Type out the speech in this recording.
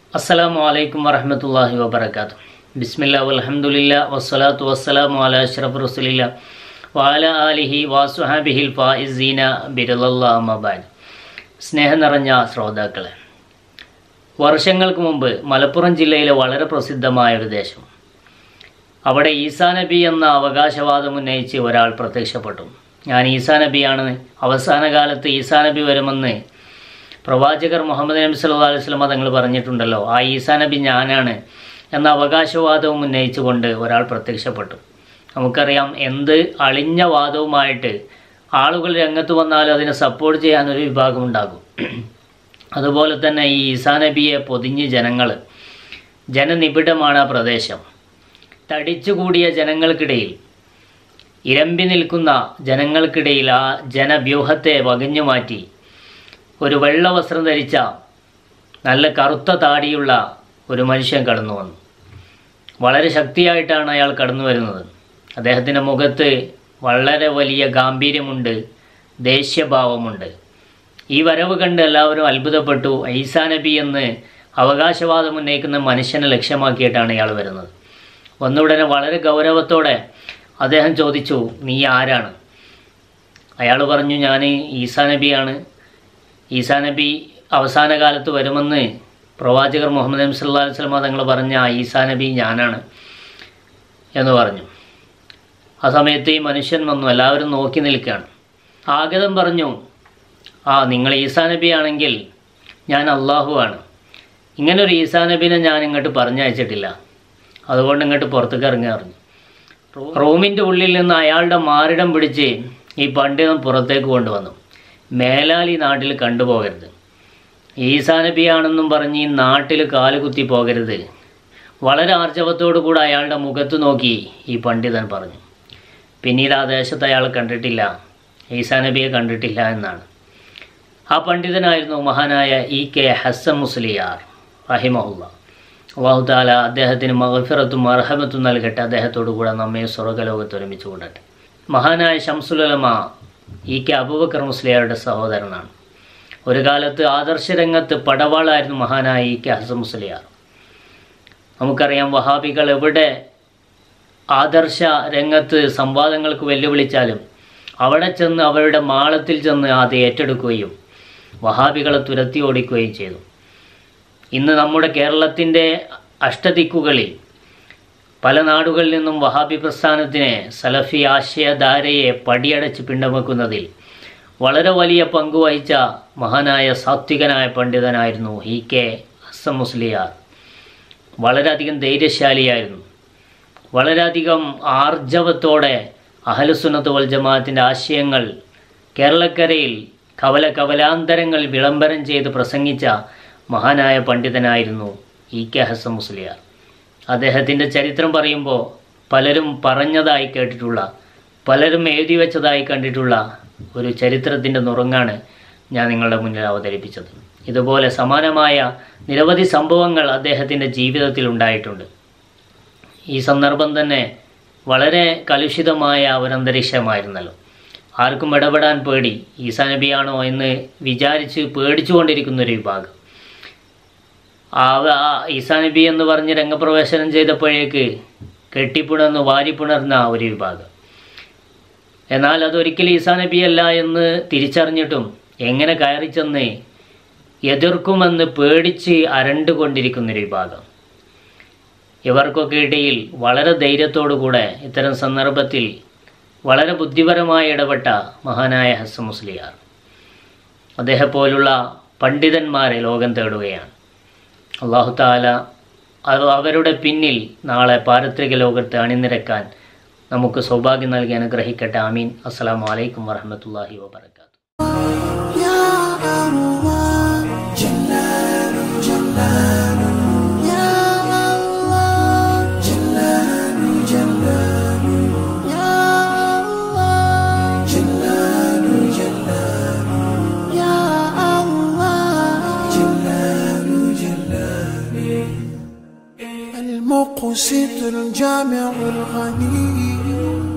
അസ്സലാമു അലൈക്കും വറഹമത്തല്ലാഹി വബർക്കാത്തു ബിസ്മില്ല വൽഹംദുലില്ല വസ്സലാത്തു വസ്സലാമു അല അഷ്റഫ് റസുലില്ല വാല ആലിഹി വാസുഹാബിഹിൽ ഫായിസീന ബിരലല്ലാ അമ്മബാൻ സ്നേഹം നിറഞ്ഞ ശ്രോതാക്കളെ വർഷങ്ങൾക്ക് മുമ്പ് മലപ്പുറം ജില്ലയിലെ വളരെ പ്രസിദ്ധമായ ഒരു ദേശം അവിടെ ഈസാ നബി എന്ന അവകാശവാദം ഉന്നയിച്ച് ഒരാൾ പ്രത്യക്ഷപ്പെട്ടു ഞാൻ ഈസാ നബിയാണ് അവസാന കാലത്ത് ഈസാ നബി വരുമെന്ന് പ്രവാചകർ മുഹമ്മദ് നബി സല്ലല്ലാഹു അലൈഹി വസല്ലം തങ്ങൾ പറഞ്ഞിട്ടുണ്ടല്ലോ ആ ഈസാ നബി ഞാനാണ് എന്ന അവകാശവാദവും ഉന്നയിച്ചുകൊണ്ട് ഒരാൾ പ്രത്യക്ഷപ്പെട്ടു നമുക്കറിയാം എന്ത് അളിഞ്ഞ വാദവുമായിട്ട് ആളുകൾ രംഗത്ത് വന്നാലും അതിനെ സപ്പോർട്ട് ചെയ്യാനൊരു വിഭാഗം ഉണ്ടാകും അതുപോലെ തന്നെ ഈ ഈസാ നബിയെ പൊതിഞ്ഞ് ജനങ്ങൾ ജനനിബിഡമാണ് ആ പ്രദേശം തടിച്ചുകൂടിയ ജനങ്ങൾക്കിടയിൽ ഇരമ്പി നിൽക്കുന്ന ജനങ്ങൾക്കിടയിൽ ആ ജനവ്യൂഹത്തെ വകഞ്ഞു മാറ്റി ഒരു വെള്ള വസ്ത്രം ധരിച്ച നല്ല കറുത്ത താടിയുള്ള ഒരു മനുഷ്യൻ കടന്നു വന്നു വളരെ ശക്തിയായിട്ടാണ് അയാൾ കടന്നു വരുന്നത് അദ്ദേഹത്തിൻ്റെ മുഖത്ത് വളരെ വലിയ ഗാംഭീര്യമുണ്ട് ദേഷ്യഭാവമുണ്ട് ഈ വരവ് കണ്ട് എല്ലാവരും അത്ഭുതപ്പെട്ടു ഈസാ നബി എന്ന് അവകാശവാദം ഉന്നയിക്കുന്ന മനുഷ്യനെ ലക്ഷ്യമാക്കിയിട്ടാണ് ഇയാൾ വരുന്നത് വന്നുടനെ വളരെ ഗൗരവത്തോടെ അദ്ദേഹം ചോദിച്ചു നീ ആരാണ് അയാൾ പറഞ്ഞു ഞാൻ ഈസാ നബിയാണ് ഈസാ നബി അവസാന കാലത്ത് വരുമെന്ന് പ്രവാചകർ മുഹമ്മദ് നബി സല്ലല്ലാഹു അലൈഹി വസല്ലം തങ്ങൾ പറഞ്ഞ ആ ഈസാ നബി ഞാനാണ് എന്ന് പറഞ്ഞു ആ സമയത്ത് ഈ മനുഷ്യൻ വന്നു എല്ലാവരും നോക്കി നിൽക്കുകയാണ് ആഗതം പറഞ്ഞു ആ നിങ്ങൾ ഈസാ നബി ആണെങ്കിൽ ഞാൻ അള്ളാഹു ആണ് ഇങ്ങനെ ഒരു ഈസാ നബിനെ ഞാൻ ഇങ്ങോട്ട് പറഞ്ഞയച്ചിട്ടില്ല അതുകൊണ്ട് ഇങ്ങോട്ട് പുറത്തേക്ക് ഇറങ്ങി അറിഞ്ഞു റൂമിൻ്റെ ഉള്ളിൽ നിന്ന് അയാളുടെ മാറിടം പിടിച്ച് ഈ പണ്ഡിതൻ പുറത്തേക്ക് കൊണ്ടുവന്നു മേലാൽ ഈ നാട്ടിൽ കണ്ടുപോകരുത് ഈസാ നബിയാണെന്നും പറഞ്ഞ് ഈ നാട്ടിൽ കാലുകുത്തി പോകരുത് വളരെ ആർജവത്തോടു കൂടെ അയാളുടെ മുഖത്ത് നോക്കി ഈ പണ്ഡിതൻ പറഞ്ഞു പിന്നീട് ആ ദേശത്ത് അയാൾ കണ്ടിട്ടില്ല ഈസാ നബിയെ കണ്ടിട്ടില്ല എന്നാണ് ആ പണ്ഡിതനായിരുന്നു മഹാനായ ഇ കെ ഹസൻ മുസ്ലിയാർ റഹിമഹുല്ല അള്ളാഹു താല അദ്ദേഹത്തിന് മഹഫിറത്തും അർഹമത്തും നൽകട്ടെ അദ്ദേഹത്തോടു കൂടെ നമ്മെ സ്വർഗലോകത്ത് ഒരുമിച്ച് കൂടട്ടെ മഹാനായ ഷംസുലമ ഇ കെ അബൂബക്കർ മുസ്ലിയാരുടെ സഹോദരനാണ് ഒരു കാലത്ത് ആദർശരംഗത്ത് പടവാളായിരുന്നു മഹാനായ ഇ കെ ഹസൻ മുസ്ലിയാർ നമുക്കറിയാം വഹാബികൾ എവിടെ ആദർശ രംഗത്ത് സംവാദങ്ങൾക്ക് വെല്ലുവിളിച്ചാലും അവിടെ ചെന്ന് അവരുടെ മാളത്തിൽ ചെന്ന് അത് ഏറ്റെടുക്കുകയും വഹാബികളെ തുരത്തി ഓടിക്കുകയും ചെയ്തു ഇന്ന് നമ്മുടെ കേരളത്തിൻ്റെ അഷ്ടദിക്കുകളിൽ പല നാടുകളിൽ നിന്നും വഹാബി പ്രസ്ഥാനത്തിനെ സലഫി ആശയധാരയെ പടിയടച്ച് പിണ്ടവെക്കുന്നതിൽ വളരെ വലിയ പങ്ക് വഹിച്ച മഹാനായ സാത്വികനായ പണ്ഡിതനായിരുന്നു ഇ കെ ഹസൻ മുസ്ലിയാർ വളരെയധികം ധൈര്യശാലിയായിരുന്നു വളരെയധികം ആർജവത്തോടെ അഹലുസുന്നത്ത് വൽ ജമാഅത്തിൻ്റെ ആശയങ്ങൾ കേരളക്കരയിൽ കവല കവലാന്തരങ്ങൾ വിളംബരം ചെയ്ത് പ്രസംഗിച്ച മഹാനായ പണ്ഡിതനായിരുന്നു ഇ കെ ഹസൻ മുസ്ലിയാർ അദ്ദേഹത്തിൻ്റെ ചരിത്രം പറയുമ്പോൾ പലരും പറഞ്ഞതായി കേട്ടിട്ടുള്ള പലരും എഴുതി വെച്ചതായി കണ്ടിട്ടുള്ള ഒരു ചരിത്രത്തിൻ്റെ നുറുങ്ങാണ് ഞാൻ നിങ്ങളുടെ മുന്നിൽ അവതരിപ്പിച്ചത് ഇതുപോലെ സമാനമായ നിരവധി സംഭവങ്ങൾ അദ്ദേഹത്തിൻ്റെ ജീവിതത്തിൽ ഉണ്ടായിട്ടുണ്ട് ഈ സന്ദർഭം തന്നെ വളരെ കലുഷിതമായ ഒരന്തരീക്ഷമായിരുന്നല്ലോ ആർക്കും ഇടപെടാൻ പേടി ഈസാ നബിയാണോ എന്ന് വിചാരിച്ച് പേടിച്ചുകൊണ്ടിരിക്കുന്ന ഒരു വിഭാഗം ആ ഈസാ നബി എന്ന് പറഞ്ഞ് രംഗപ്രവേശനം ചെയ്തപ്പോഴേക്ക് കെട്ടിപ്പുണർന്ന് വാരിപ്പുണർന്ന ഒരു വിഭാഗം എന്നാൽ അതൊരിക്കലും ഈസാ നബിയല്ല എന്ന് തിരിച്ചറിഞ്ഞിട്ടും എങ്ങനെ കയറി ചെന്ന് എതിർക്കുമെന്ന് പേടിച്ച് അരണ്ടുകൊണ്ടിരിക്കുന്നൊരു വിഭാഗം ഇവർക്കൊക്കെ ഇടയിൽ വളരെ ധൈര്യത്തോടുകൂടെ ഇത്തരം സന്ദർഭത്തിൽ വളരെ ബുദ്ധിപരമായി ഇടപെട്ട മഹാനായ ഹസൻ മുസ്ലിയാർ അദ്ദേഹം പണ്ഡിതന്മാരെ ലോകം തേടുകയാണ് അള്ളാഹു താല അവരുടെ പിന്നിൽ നാളെ പാരത്രിക ലോകത്ത് അണിനിരക്കാൻ നമുക്ക് സൗഭാഗ്യം നൽകി അനുഗ്രഹിക്കട്ടെ ആമീൻ അസ്സാം വലൈക്കും വറഹമത്തല്ലാഹി വാബർക്കാത്തു يا الله جلال جلال يا الله جلال جلال يا الله جلال جلال يا الله جلال جلال المقسط الجامع الغني